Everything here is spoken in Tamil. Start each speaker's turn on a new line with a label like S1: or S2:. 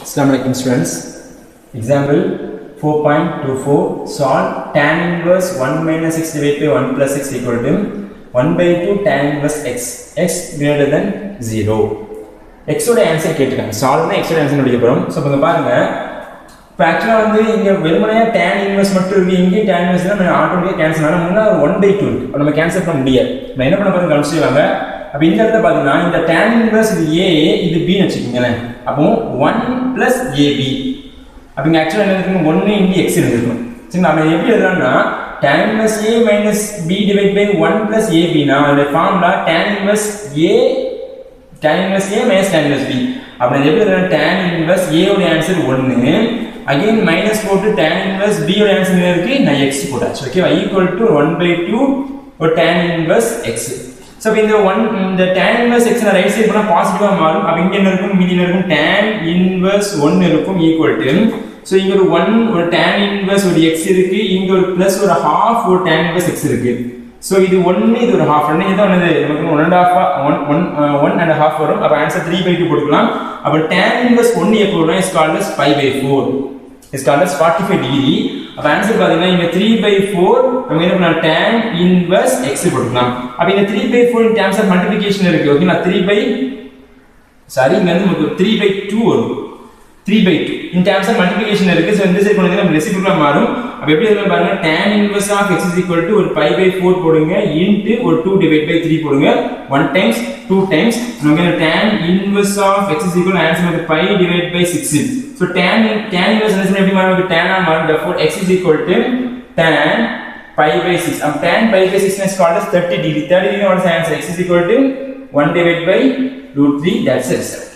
S1: Assalamu alaikum students. Example 4.24 solve tan inverse 1 minus x divided by 1 plus x equal to 1 by 2 tan inverse x x greater than 0 x ஓட ஆன்சர் கேட்டிருக்காங்க சால்வ்னா x ஓட ஆன்சர் கண்டுபிடிக்க போறோம் ஸோ இப்போ பாருங்க இப்போ ஆக்சுவலாக வந்து இங்கே வெறுமனையாக tan இன்வெர்ஸ் மட்டும் இருக்கு இங்கேயும் tan இன்வெர்ஸ் நம்ம ஆட்டோமேட்டிக்காக கேன்சல் ஆனால் முன்னாடி ஒன் பை டூ இருக்கு அப்போ நம்ம கேன்சல் பண்ண முடியாது நம்ம என்ன பண்ண போகிறோம் கவனிச்சுவாங்க அப்போ இந்த இடத்துல பார்த்தீங்கன்னா இந்த tan இன்வெர்ஸ் இது ஏ இது பின்னு வச்சுக்கோங்களேன் அப்போ ஒன் பிளஸ் ஏபி அப்போ இங்கே ஆக்சுவலாக என்ன இருக்குங்க ஒன்று இங்கே எக்ஸ் இருந்திருக்கும் சரி நம்ம எப்படி எழுதலாம்னா tan inverse A minus B divide by one plus ஏபினா அதோட formula tan inverse A tan inverse A minus tan inverse B அப்படி எப்படி எழுதலாம் tan இன்வெர்ஸ் ஏ உடைய ஆன்சர் ஒன்று அகைன் மைனஸ் போட்டு tan இன்வெர்ஸ் பி உடைய ஆன்சர் என்ன இருக்கு நான் எக்ஸ் போட்டாச்சு ஓகேவா equal to one by two ஒரு tan இன்வெர்ஸ் எக்ஸ் ஸோ இப்போ இந்த ஒன் இந்த tan இன்வெர்ஸ் எக்ஸ் நான் ரைட் சைடு போனால் பாசிட்டிவாக மாறும் அப்போ இங்கே என்ன இருக்கும் மீதி என்ன இருக்கும் tan இன்வெர்ஸ் ஒன்று இருக்கும் ஈக்குவல் டு ஸோ இங்க ஒரு ஒன் ஒரு tan இன்வெர்ஸ் ஒரு எக்ஸ் இருக்கு இங்க ஒரு பிளஸ் ஒரு ஹாஃப் ஒரு tan இன்வெர்ஸ் எக்ஸ் இருக்கு ஸோ இது ஒன்று இது ஒரு ஹாஃப் ரெண்டு இதான் வந்து நமக்கு one and half one one one and half வரும் அப்போ ஆன்சர் த்ரீ பை டூ போட்டுக்கலாம் அப்போ tan இன்வெர்ஸ் ஒன்று எப்போ வரும் is called as five by four is called as forty five degree அப்போ ஆன்சர் பார்த்தீங்கன்னா இங்கே த்ரீ பை ஃபோர் நம்ம என்ன பண்ணலாம் tan இன்வெர்ஸ் எக்ஸ் போட்டுக்கலாம் அப்போ இங்கே three by four in terms of multiplication இருக்கு ஓகேங்களா த்ரீ பை சாரி இங்கே வந்து நமக்கு த்ரீ பை டூ வரும் த்ரீ பை டூ இந்த டேர்ம்ஸ் ஆஃப் மல்டிபிகேஷன் இருக்கு ஸோ இந்த சைடு கொண்டு நம்ம ரெசிபியூலாக மாறும் அப்போ எப்படி எழுதலாம் பாருங்க tan inverse of X is equal to ஒரு ஃபைவ் பை ஃபோர் போடுங்க இன்ட்டு ஒரு டூ டிவைட் பை த்ரீ போடுங்க ஒன் டைம்ஸ் டூ டைம்ஸ் நமக்கு tan inverse of X is equal answer நமக்கு five divide by six so tan tan inverse என்ன எப்படி மாறும் நமக்கு tan ஆ மாறும் therefore x is equal to tan pi by 6 um tan pi by 6 is called as 30 degree 30 degree what is the answer x is equal to 1 divided by root 3 that's the result